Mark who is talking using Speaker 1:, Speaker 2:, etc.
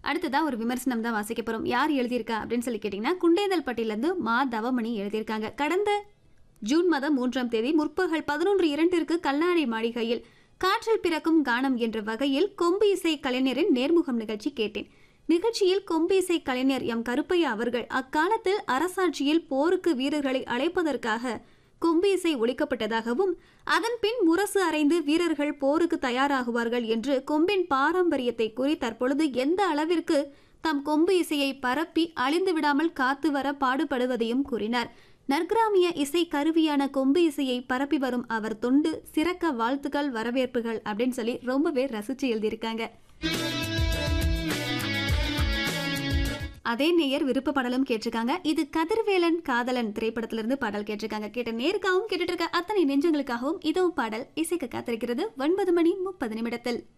Speaker 1: அடுத்ததா ஒரு விமர்சனம் தான் வாசிக்க போறோம் யார் எழுதியிருக்கா அப்படின்னு சொல்லி கேட்டிங்கன்னா குண்டேதல்பட்டியிலேருந்து மா தவமணி எழுதியிருக்காங்க கடந்த ஜூன் மாதம் மூன்றாம் தேதி முற்பகல் பதினொன்று இரண்டிற்கு கல்லாடி மாளிகையில் காற்றில் பிறக்கும் கானம் என்ற வகையில் கொம்பு இசை கலைஞரின் நேர்முகம் நிகழ்ச்சி கேட்டேன் நிகழ்ச்சியில் கொம்பு இசை கலைஞர் எம் கருப்பையா அவர்கள் அக்காலத்தில் அரசாட்சியில் போருக்கு வீரர்களை அழைப்பதற்காக கொம்பு இசை ஒழிக்கப்பட்டதாகவும் அதன் பின் முரசு அறைந்து வீரர்கள் போருக்கு தயாராகுவார்கள் என்று கொம்பின் பாரம்பரியத்தை கூறி தற்பொழுது எந்த அளவிற்கு தம் கொம்பு இசையை பரப்பி அழிந்து விடாமல் காத்து வர பாடுபடுவதையும் கூறினார் நற்கிராமிய இசை கருவியான கொம்பு இசையை பரப்பி வரும் அவர் தொண்டு சிறக்க வாழ்த்துக்கள் வரவேற்புகள் அப்படின்னு சொல்லி ரொம்பவே ரசிச்சு எழுதியிருக்காங்க அதே நேயர் விருப்ப பாடலும் கேட்டிருக்காங்க இது கதிர்வேலன் காதலன் திரைப்படத்திலிருந்து பாடல் கேட்டிருக்காங்க கேட்ட நேருக்காகவும் கேட்டுட்டு இருக்க அத்தனை நெஞ்சங்களுக்காகவும் இதுவும் பாடல் இசைக்க காத்திருக்கிறது ஒன்பது மணி முப்பது நிமிடத்தில்